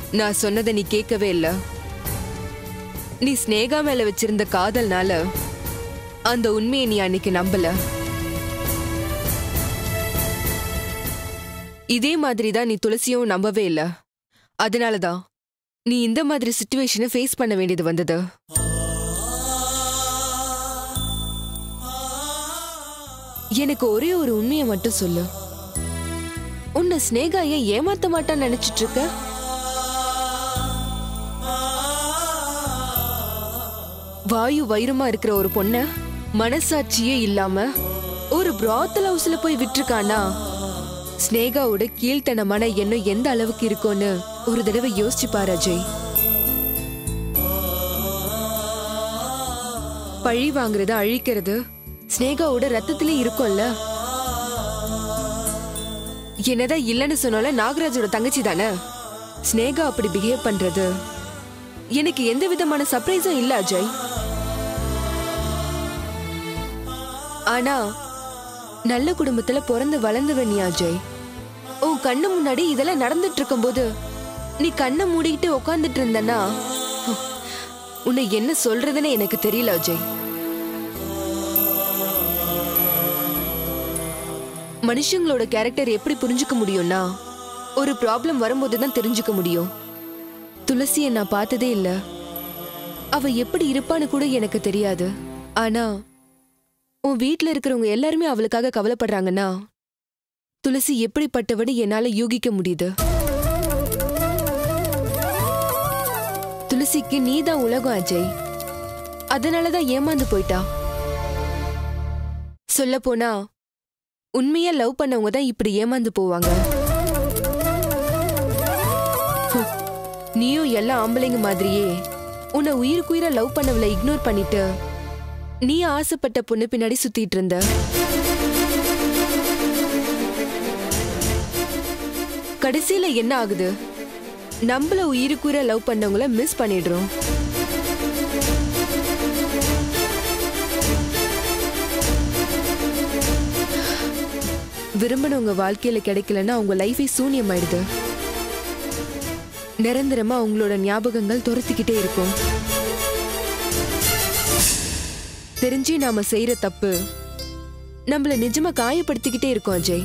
நான் சொன்னதை நீ கேட்கவே இல்ல நீ ஸ்னேகா மேல வச்சிருந்த காதல்னால அந்த உண்மையை நீ அன்னைக்கு நம்பல இதே மாதிரி தான் நீ துளசியும் நம்பவே இல்ல அதனாலதான் நீ இந்த மாதிரி சுச்சுவேஷனை ஃபேஸ் பண்ண வேண்டியது வந்தது எனக்கு ஒரே ஒரு உண்மையை மட்டும் சொல்லு உன்னை ஸ்னேகா ஏன் ஏமாத்த மாட்டான்னு நினைச்சிட்டு இருக்க வாயு வைரமா இருக்கிற ஒரு பொண்ண மனசாட்சியே இல்லாம ஒரு பிராத்தல் ஹவுஸ்ல போய் விட்டுருக்கானா ஸ்னேகாவோட கீழ்த்தனமான எண்ணம் எந்த அளவுக்கு இருக்கும்னு ஒரு தடவை யோசிச்சு பாரு அஜய் பழி வாங்குறது அழிக்கிறது ஸ்னேகாவோட ரத்தத்திலே இருக்கும்ல என்னதான் இல்லைன்னு சொன்னாலும் நாகராஜோட தங்கச்சி தானே ஸ்னேகா அப்படி பிஹேவ் பண்றது எனக்கு எந்த விதமான சர்ப்ரைஸும் இல்ல அஜய் ஆனா நல்ல குடும்பத்துல பிறந்து வளர்ந்தவன் நீ அஜய் உன் கண்ணு முன்னாடி இதெல்லாம் நடந்துட்டு இருக்கும்போது நீ கண்ணை மூடிக்கிட்டு உக்காந்துட்டு இருந்தனா உன்னை என்ன சொல்றதுன்னு எனக்கு தெரியல அஜய் மனுஷங்களோட கேரக்டர் எப்படி புரிஞ்சுக்க முடியும்னா ஒரு ப்ராப்ளம் வரும்போது தான் தெரிஞ்சுக்க முடியும் துளசியை நான் பார்த்ததே இல்ல அவ எப்படி இருப்பான்னு கூட எனக்கு தெரியாது ஆனா உன் வீட்ல இருக்கிறவங்க எல்லாருமே அவளுக்காக கவலைப்படுறாங்கன்னா துளசி எப்படிப்பட்டவன்னு என்னால யூகிக்க முடியுது துளசிக்கு நீதான் உலகம் அஜய் அதனாலதான் ஏமாந்து போயிட்டா சொல்ல போனா உண்மையா லவ் பண்ணவங்க தான் இப்படி ஏமாந்து போவாங்க ஹம், நீயும் எல்லா ஆம்பளைங்க மாதிரியே உன்னை உயிருக்குயிரா லவ் பண்ணவளை இக்னோர் பண்ணிட்டு நீ ஆசைப்பட்ட பொண்ணு பின்னாடி சுத்திட்டு இருந்த கடைசியில என்ன ஆகுது நம்மள உயிருக்குயிரா லவ் பண்ணவங்கள மிஸ் பண்ணிடுறோம் விரும்பினவங்க வாழ்க்கையில கிடைக்கலன்னா அவங்க லைஃபே சூன்யமாயிடுது நிரந்தரமா அவங்களோட ஞாபகங்கள் துரத்திக்கிட்டே இருக்கும் தெரிஞ்சு நாம செய்யற தப்பு நம்மள நிஜமா காயப்படுத்திக்கிட்டே இருக்கோம் அஜய்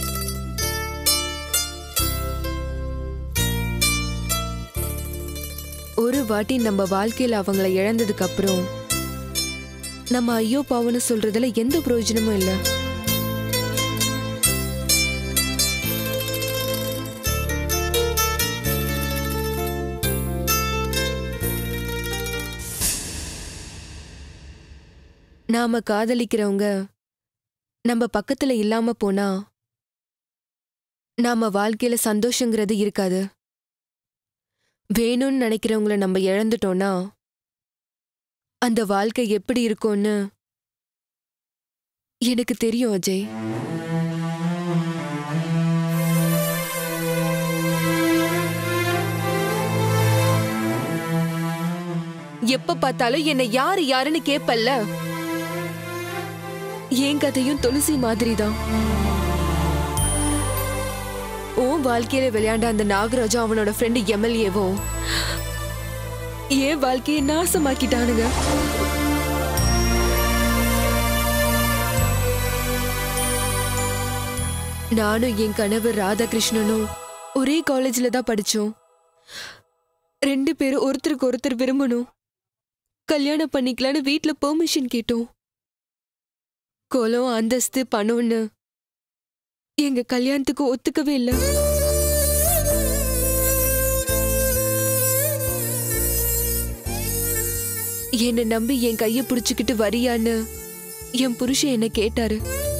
ஒரு வாட்டி நம்ம வாழ்க்கையில அவங்கள இழந்ததுக்கு அப்புறம் நம்ம ஐயோ பாவன்னு சொல்றதுல எந்த பிரயோஜனமும் இல்லை நாம காதலிக்கிறவங்க நம்ம பக்கத்துல இல்லாம போனா நாம வாழ்க்கையில சந்தோஷங்கிறது இருக்காது வேணும்னு நினைக்கிறவங்கள நம்ம இழந்துட்டோம்னா அந்த வாழ்க்கை எப்படி இருக்கும்னு எனக்கு தெரியும் அஜய் எப்ப பார்த்தாலும் என்னை யாரு யாருன்னு கேப்பல்ல என் கதையும் துளசி மாதிரி தான் உன் வாழ்க்கையில விளையாண்ட அந்த நாகராஜா அவனோட ஃப்ரெண்டு எம்எல்ஏவும் என் வாழ்க்கையை நாசமாக்கிட்டானுங்க நானும் என் கணவர் ராதாகிருஷ்ணனும் ஒரே காலேஜ்ல தான் படிச்சோம் ரெண்டு பேரும் ஒருத்தருக்கு ஒருத்தர் விரும்பணும் கல்யாணம் பண்ணிக்கலான்னு வீட்ல பெர்மிஷன் கேட்டோம் குலம் அந்தஸ்து பணம்னு எங்க கல்யாணத்துக்கு ஒத்துக்கவே இல்லை என்னை நம்பி என் கைய பிடிச்சுக்கிட்டு வரியான்னு என் புருஷன் என்ன கேட்டாரு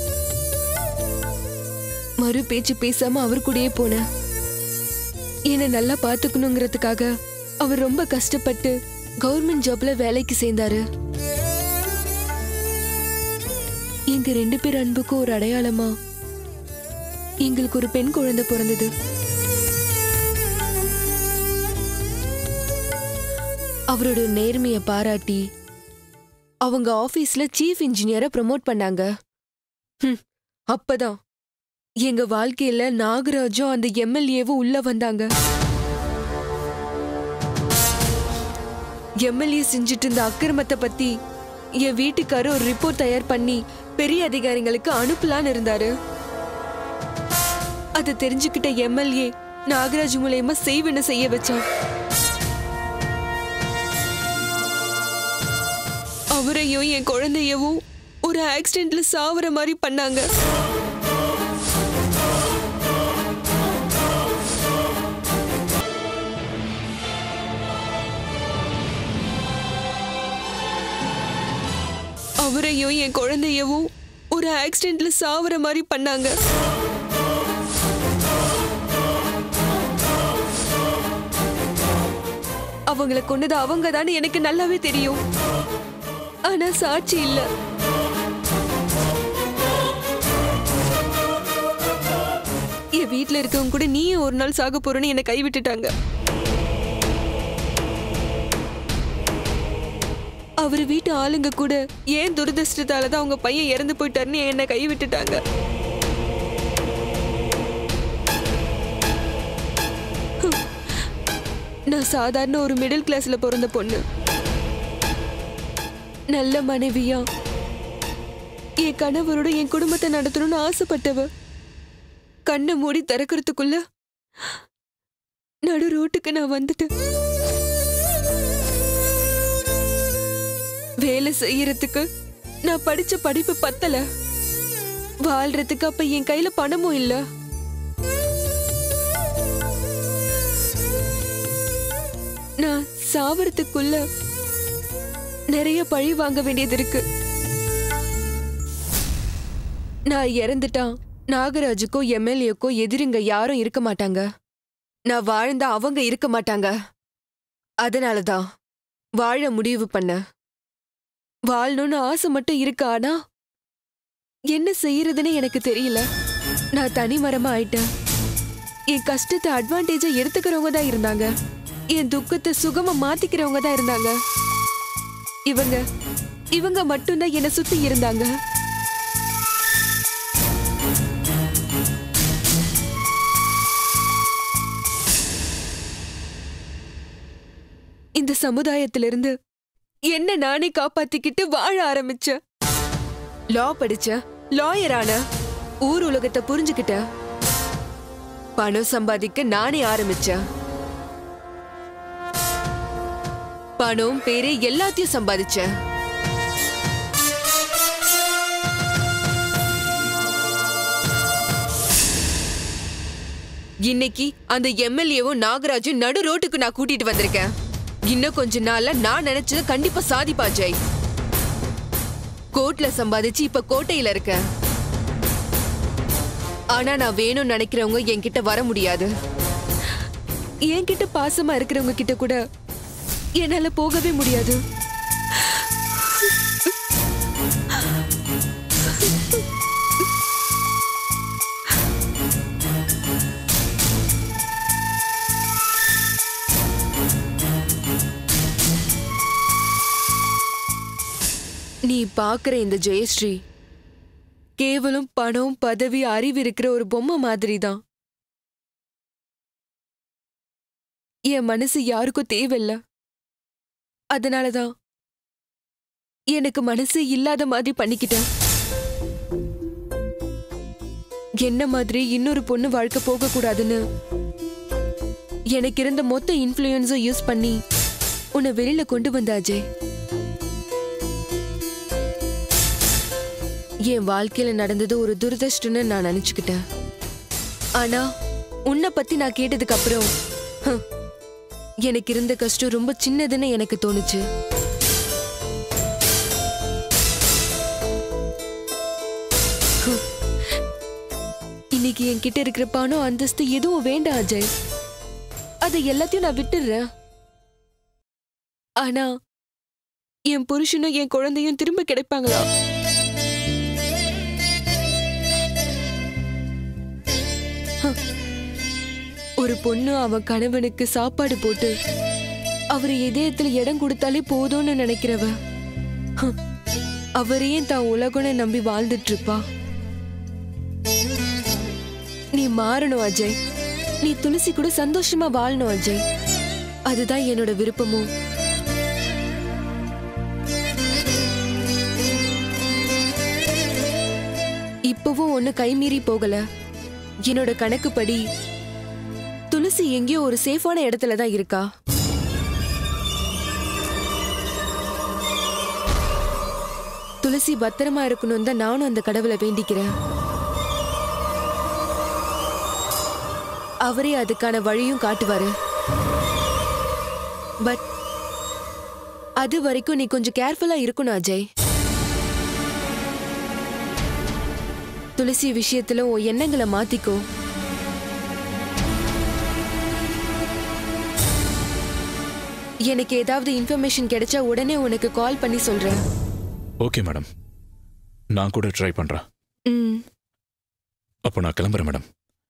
மறு பேச்சு பேசாம அவர் கூடயே போனேன் என்னை நல்லா பாத்துக்கணுங்கிறதுக்காக அவர் ரொம்ப கஷ்டப்பட்டு கவர்மெண்ட் ஜாப்ல வேலைக்கு சேர்ந்தாரு எங்க ரெண்டு பேர் அன்புக்கும் ஒரு அடையாளமா எங்களுக்கு ஒரு பெண் குழந்தை பிறந்தது அவரோட நேர்மைய பாராட்டி அவங்க ஆபீஸ்ல சீஃப் இன்ஜினியரை ப்ரமோட் பண்ணாங்க ஹம், அப்பதான் எங்க வாழ்க்கையில நாகராஜும் அந்த எம்எல்ஏவும் உள்ள வந்தாங்க எம்எல்ஏ செஞ்சுட்டு இருந்த அக்கிரமத்தை பத்தி என் வீட்டுக்காரு ஒரு ரிப்போர்ட் தயார் பண்ணி பெரிய அதிகாரிங்களுக்கு அனுப்பலான்னு இருந்தாரு அதை தெரிஞ்சுக்கிட்ட எம்எல்ஏ நாகராஜ் மூலயமா செய்வன செய்ய வச்சான் அவரையும் என் குழந்தையவும் ஒரு ஆக்சிடென்ட்ல சாவற மாதிரி பண்ணாங்க அவரையும் என் குழந்தையவும் ஒரு ஆக்சிடென்ட்ல சாவற மாதிரி பண்ணாங்க அவங்கள கொன்னது அவங்க எனக்கு நல்லாவே தெரியும் ஆனா சாட்சி இல்ல என் வீட்ல இருக்கவங்க கூட நீயே ஒரு நாள் சாக போறேன்னு என்னை கைவிட்டுட்டாங்க அவர் வீட்டு ஆளுங்க கூட ஏன் துரதிருஷ்டத்தால தான் அவங்க பையன் இறந்து போயிட்டாருன்னு என்னை கைவிட்டுட்டாங்க ஹம். நான் சாதாரண ஒரு மிடில் கிளாஸ்ல பிறந்த பொண்ணு நல்ல மனைவியா என் கணவரோட என் குடும்பத்தை நடத்தணும்னு ஆசைப்பட்டவ கண்ணை மூடி திறக்கிறதுக்குள்ள நடு ரோட்டுக்கு நான் வந்துட்டேன் வேலை செய்யறதுக்கு நான் படிச்ச படிப்பு பத்தல வாழ்றதுக்கு அப்ப என் கையில பணமும் இல்ல நான் சாவறதுக்குள்ள நிறைய பழி வாங்க வேண்டியது இருக்கு நான் இறந்துட்டா நாகராஜுக்கோ எம்எல்ஏக்கோ எதிரிங்க யாரும் இருக்க மாட்டாங்க நான் வாழ்ந்தா அவங்க இருக்க மாட்டாங்க அதனாலதான் வாழ முடிவு பண்ண வாழணும்னு ஆசை மட்டும் இருக்கு ஆனா என்ன செய்யறதுன்னு எனக்கு தெரியல நான் தனி மரமா ஆயிட்டேன் என் கஷ்டத்தை அட்வான்டேஜா எடுத்துக்கிறவங்க தான் இருந்தாங்க என் துக்கத்தை சுகமா மாத்திக்கிறவங்க தான் இருந்தாங்க இவங்க இவங்க மட்டும்தான் என்னை சுத்தி இருந்தாங்க இந்த சமுதாயத்திலிருந்து என்ன நானே காப்பாத்திக்கிட்டு வாழ ஆரம்பிச்சேன் லா படிச்ச லாயர் ஆன ஊர் உலகத்தை புரிஞ்சுக்கிட்ட பணம் சம்பாதிக்க நானே ஆரம்பிச்சேன் பணம் பேரு எல்லாத்தையும் சம்பாதிச்சேன் இன்னைக்கு அந்த எம்எல்ஏவும் நாகராஜும் நடு ரோட்டுக்கு நான் கூட்டிட்டு வந்திருக்கேன் இன்னும் கொஞ்ச நாள்ல நான் நினைச்சது கண்டிப்பா சாதிப்பா ஜெய் கோர்ட்ல சம்பாதிச்சு இப்ப கோட்டையில இருக்கேன் ஆனா நான் வேணும்னு நினைக்கிறவங்க என்கிட்ட வர முடியாது என்கிட்ட பாசமா இருக்கிறவங்க கிட்ட கூட என்னால போகவே முடியாது நீ பாக்குற இந்த ஜெயஸ்ரீ கேவலம் பணம் பதவி அறிவு இருக்கிற ஒரு பொம்மை மாதிரி தான் என் மனசு யாருக்கும் தேவையில்ல அதனாலதான் எனக்கு மனசு இல்லாத மாதிரி பண்ணிக்கிட்டேன் என்ன மாதிரி இன்னொரு பொண்ணு வாழ்க்கை போக கூடாதுன்னு எனக்கு இருந்த மொத்த இன்ஃப்ளூயன்ஸும் யூஸ் பண்ணி உன்னை வெளியில கொண்டு வந்த அஜய் என் வாழ்க்கையில நடந்தது ஒரு துரதிருஷ்டம்னு நான் நினைச்சுக்கிட்டேன் ஆனா உன்னை பத்தி நான் கேட்டதுக்கு அப்புறம் ஹம், எனக்கு இருந்த கஷ்டம் ரொம்ப சின்னதுன்னு எனக்கு தோணுச்சு ஹம். இன்னைக்கு என்கிட்ட இருக்கிற பணம் அந்தஸ்து எதுவும் வேண்டாம் அஜய் அதை எல்லாத்தையும் நான் விட்டுடுறேன் ஆனா என் புருஷனும் என் குழந்தையும் திரும்ப கிடைப்பாங்களா ஒரு பொண்ணு அவன் கணவனுக்கு சாப்பாடு போட்டு அவர் இதயத்துல இடம் கொடுத்தாலே போதும்னு நினைக்கிறவ ஹம், அவரையும் தான் உலகம்னு நம்பி வாழ்ந்துட்டு இருப்பா நீ மாறணும் அஜய் நீ துளசி கூட சந்தோஷமா வாழணும் அஜய் அதுதான் என்னோட விருப்பமும் இப்பவும் ஒண்ணு கைமீறி போகல என்னோட கணக்குப்படி துளசி எங்கேயோ ஒரு சேஃபான இடத்துல தான் இருக்கா துளசி பத்திரமா இருக்கணும் தான் நானும் அந்த கடவுளை வேண்டிக்கிறேன் அவரே அதுக்கான வழியும் காட்டுவாரு பட் அது வரைக்கும் நீ கொஞ்சம் கேர்ஃபுல்லா இருக்கணும் அஜய் துளசி விஷயத்துல உன் எண்ணங்களை மாத்திக்கோ எனக்கு ஏதாவது இன்ஃபர்மேஷன் கிடைச்சா உடனே உனக்கு கால் பண்ணி சொல்றேன் ஓகே மேடம் நான் கூட ட்ரை பண்றேன் ம் அப்போ நான் கிளம்புறேன் மேடம்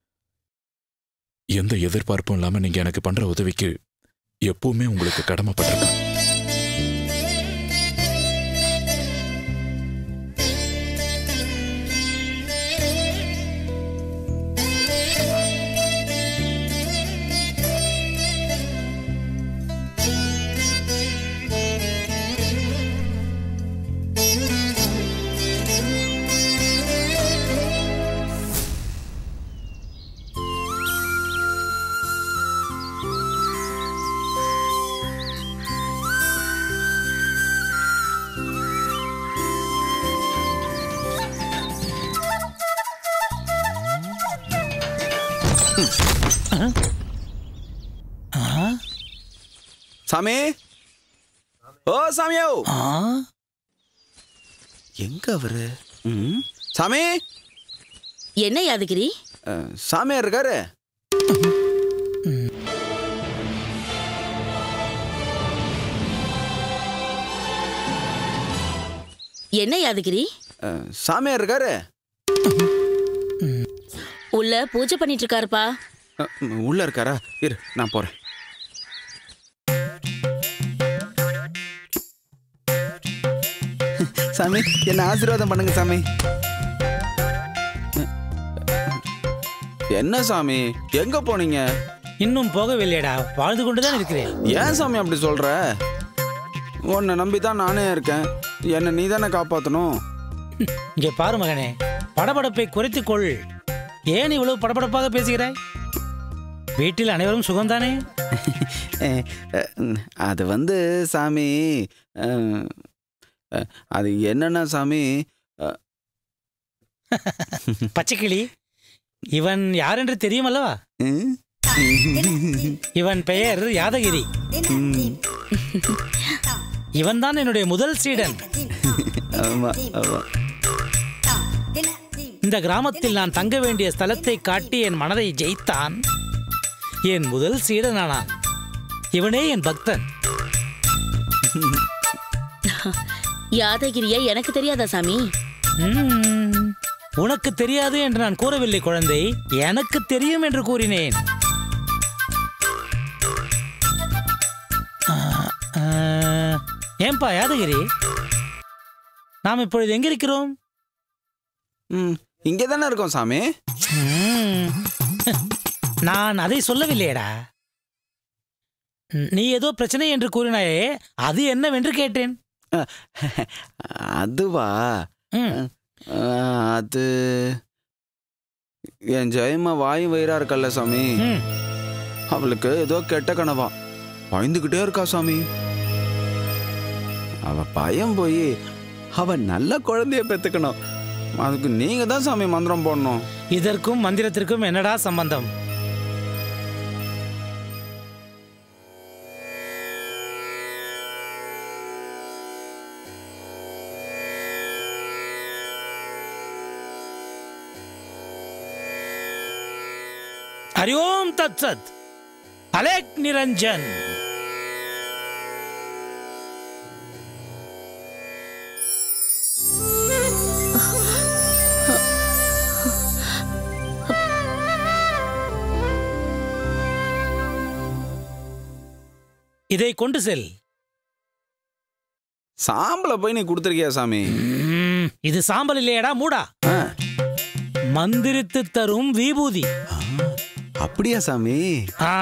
எந்த எதிர்பார்ப்பும் இல்லாம நீங்க எனக்கு பண்ற உதவிக்கு எப்பவுமே உங்களுக்கு கடமைப்பட்டிருக்கேன் சாமி ஓ சாமியோ ஆ எங்க அவரு ம், சாமி என்ன யாதகிரி அஹ், சாமியார் இருக்காரு என்ன யாதகிரி அஹ், சாமியார் இருக்காரு உள்ள பூஜை பண்ணிட்டு இருக்காருப்பா அஹ், ம், உள்ள இருக்காரா இரு நான் போறேன் சாமி என்ன ஆசீர்வாதம் பண்ணுங்க சாமி என்ன சாமி எங்க போனீங்க இன்னும் போகவில்லையடா வாழ்ந்து கொண்டுதான் இருக்கிறேன் ஏன் சாமி அப்படி சொல்ற உன்னை நம்பி தான் நானே இருக்கேன் என்னை நீ தானே காப்பாற்றணும் இங்கே பாரு மகனே படபடப்பை குறைத்துக் கொள் ஏன் இவ்வளவு படபடப்பாக பேசுகிறாய் வீட்டில் அனைவரும் சுகம்தானே அஹ், அஹ், அது வந்து சாமி அஹ், அஹ், அது என்னன்னா சாமி அஹ், பச்சைக்கிளி இவன் யார் என்று தெரியும் அல்லவா ம்? இவன் பெயர் யாதகிரி ம், இவன் தான் என்னுடைய முதல் சீடன் ஆமா ஆமா இந்த கிராமத்தில் நான் தங்க வேண்டிய ஸ்தலத்தை காட்டி என் மனதை ஜெயித்தான் என் முதல் சீடனானான் இவனே என் பக்தன் யாதகிரியா எனக்கு தெரியாதா சாமி ம்ம். உனக்கு தெரியாது என்று நான் கூறவில்லை குழந்தை எனக்கு தெரியும் என்று கூறினேன் ஆ, ஆ, ஏன்பா யாதகிரி நாம் இப்பொழுது எங்கிருக்கிறோம் ம் இங்கே தானே இருக்கோம் சாமி ம். நான் அதை சொல்லவில்லையடா நீ ஏதோ பிரச்சனை என்று கூறினாயே அது என்னவென்று கேட்டேன் அதுவா ம். அஹ், அது என் ஜெயமா வாய் வயிறா இருக்கல்ல சாமி ம். அவளுக்கு ஏதோ கெட்ட கனவா பயந்துகிட்டே இருக்கா சாமி அவ பயம் போய் அவ நல்ல குழந்தைய பெத்துக்கணும் அதுக்கு நீங்க தான் சாமி மந்திரம் போடணும் இதற்கும் மந்திரத்திற்கும் என்னடா சம்பந்தம் ஹரி ஓம் தத் சத் அலேக் நிரஞ்சன் இதை கொண்டு செல் சாம்பலை போய் நீ கொடுத்துருக்கியா சாமி ம், இது சாம்பல் இல்லையடா மூடா ஆ, மந்திரித்து தரும் விபூதி அப்படியா சாமி ஆ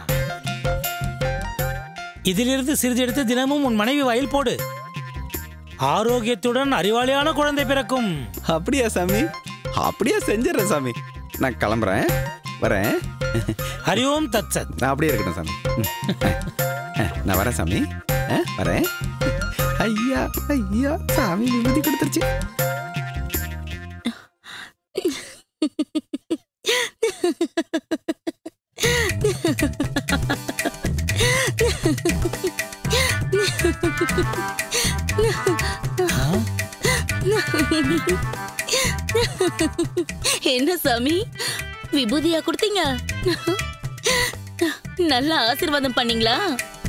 இதிலிருந்து சிறிது எடுத்து தினமும் உன் மனைவி வாயில் போடு ஆரோக்கியத்துடன் அறிவாளியான குழந்தை பிறக்கும் அப்படியா சாமி அப்படியே செஞ்சிடறேன் சாமி நான் கிளம்புறேன் வரேன் ஹரி ஓம் தத் சத் நான் அப்படியே இருக்கட்டும் சாமி ம். அஹ், நான் வரேன் சாமி அஹ், வரேன் ஐயா ஐயா சாமி விபூதி கொடுத்துருச்சு என்ன சாமி விபூதியா கொடுத்தீங்க நல்ல ஆசீர்வாதம் பண்ணீங்களா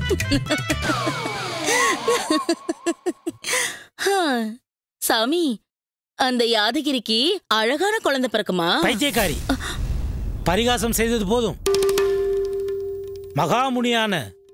ஆ, சாமி அந்த யாதகிரிக்கு அழகான குழந்தை பிறக்குமா பைத்தியக்காரி பரிகாசம் செய்தது போதும் மகாமுனியான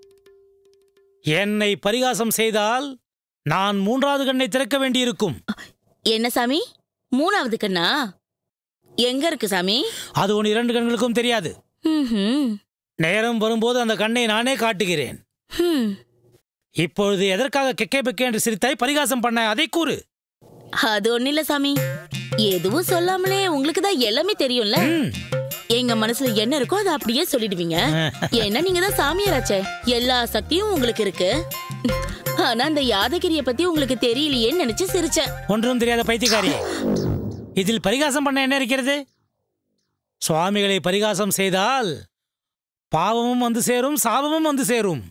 என்னை பரிகாசம் செய்தால் நான் மூன்றாவது கண்ணை திறக்க வேண்டியிருக்கும் என்ன சாமி மூணாவது கண்ணா எங்க இருக்கு சாமி அது உன் இரண்டு கண்களுக்கும் தெரியாது ம்ஹும். நேரம் வரும்போது அந்த கண்ணை நானே காட்டுகிறேன் ஹம். இப்பொழுது எதற்காக கெக்கே பெக்கே என்று சிரித்தாய் பரிகாசம் பண்ண அதை கூறு அது ஒண்ணு இல்ல சாமி எதுவும் சொல்லாமலே உங்களுக்கு தான் எல்லாமே தெரியும்ல ம், எங்க மனசுல என்ன இருக்கோ அதை அப்படியே சொல்லிடுவீங்க ஏன்னா நீங்க தான் சாமியாராச்சே எல்லா சக்தியும் உங்களுக்கு இருக்கு ஆனா அந்த யாதகிரிய பத்தி உங்களுக்கு தெரியலையேன்னு நினைச்சு சிரிச்சேன் ஒன்றும் தெரியாத பைத்தியக்காரி இதில் பரிகாசம் பண்ண என்ன இருக்கிறது சுவாமிகளை பரிகாசம் செய்தால் பாவமும் வந்து சேரும் சாபமும் வந்து சேரும்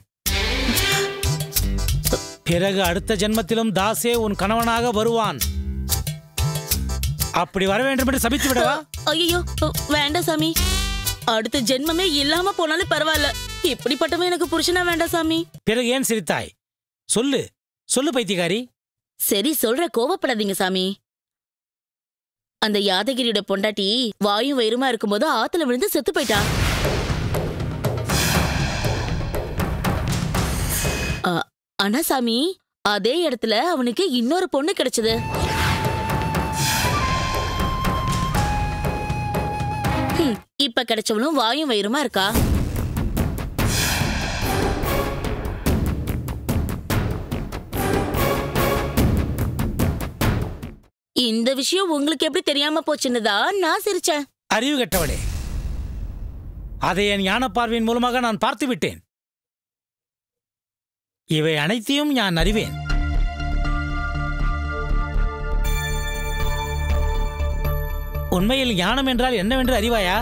பிறகு அடுத்த ஜென்மத்திலும் தாசே உன் கணவனாக வருவான் அப்படி வர வேண்டும் என்று சபித்து விடவா ஐயோ வேண்டாம் சாமி அடுத்த ஜென்மமே இல்லாம போனாலும் பரவாயில்ல இப்படிப்பட்டவன் எனக்கு புருஷனா வேண்டாம் சாமி பிறகு ஏன் சிரித்தாய் சொல்லு சொல்லு பைத்தியக்காரி சரி சொல்ற கோவப்படாதீங்க சாமி அந்த யாதகிரியோட பொண்டாட்டி வாயும் வயிறுமா இருக்கும்போது ஆத்துல விழுந்து செத்து போயிட்டா ஆ, ஆனா சாமி அதே இடத்துல அவனுக்கு இன்னொரு பொண்ணு கிடைச்சது ஹம், இப்ப கிடைச்சவளும் வாயும் வயிறுமா இருக்கா இந்த விஷயம் உங்களுக்கு எப்படி தெரியாம போச்சுன்னுதா நான் சிரிச்சேன் அறிவு கெட்டவளே அதை என் ஞான பார்வையின் மூலமாக நான் பார்த்து விட்டேன் இவை அனைத்தையும் நான் அறிவேன் உண்மையில் ஞானம் என்றால் என்னவென்று அறிவாயா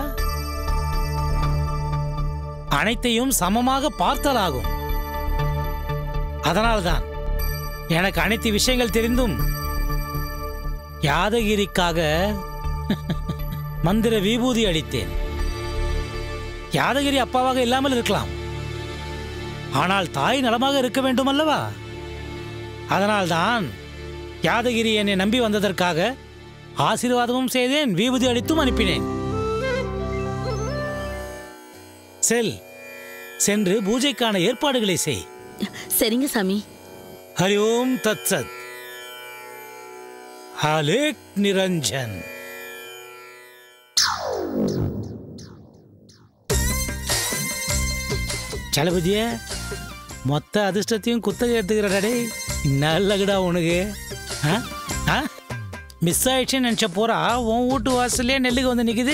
அனைத்தையும் சமமாக பார்த்தலாகும் அதனால்தான் எனக்கு அனைத்து விஷயங்கள் தெரிந்தும் யாதகிரிக்காக மந்திர விபூதி அளித்தேன் யாதகிரி அப்பாவாக இல்லாமல் இருக்கலாம் ஆனால் தாய் நலமாக இருக்க வேண்டும் அல்லவா அதனால்தான் யாதகிரி என்னை நம்பி வந்ததற்காக ஆசீர்வாதமும் செய்தேன் விபூதி அளித்தும் அனுப்பினேன் செல் சென்று பூஜைக்கான ஏற்பாடுகளை செய் சரிங்க சாமி ஹரி ஓம் தத் சத் ஹலேக் நிரஞ்சன் சலபதிய மொத்த அதிர்ஷ்டத்தையும் குத்தகை எடுத்துக்கிறடே நல்லகுடா உனக்கு ஆ? ஆ? மிஸ் ஆயிடுச்சுன்னு நினச்ச போறா உன் வீட்டு வாசல்லே நெல்லுக்கு வந்து நிக்குது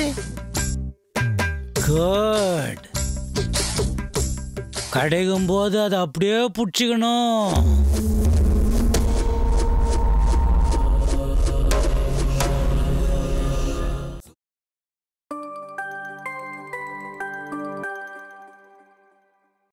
குட் கிடைக்கும் போது அதை அப்படியே பிடிச்சிக்கணும்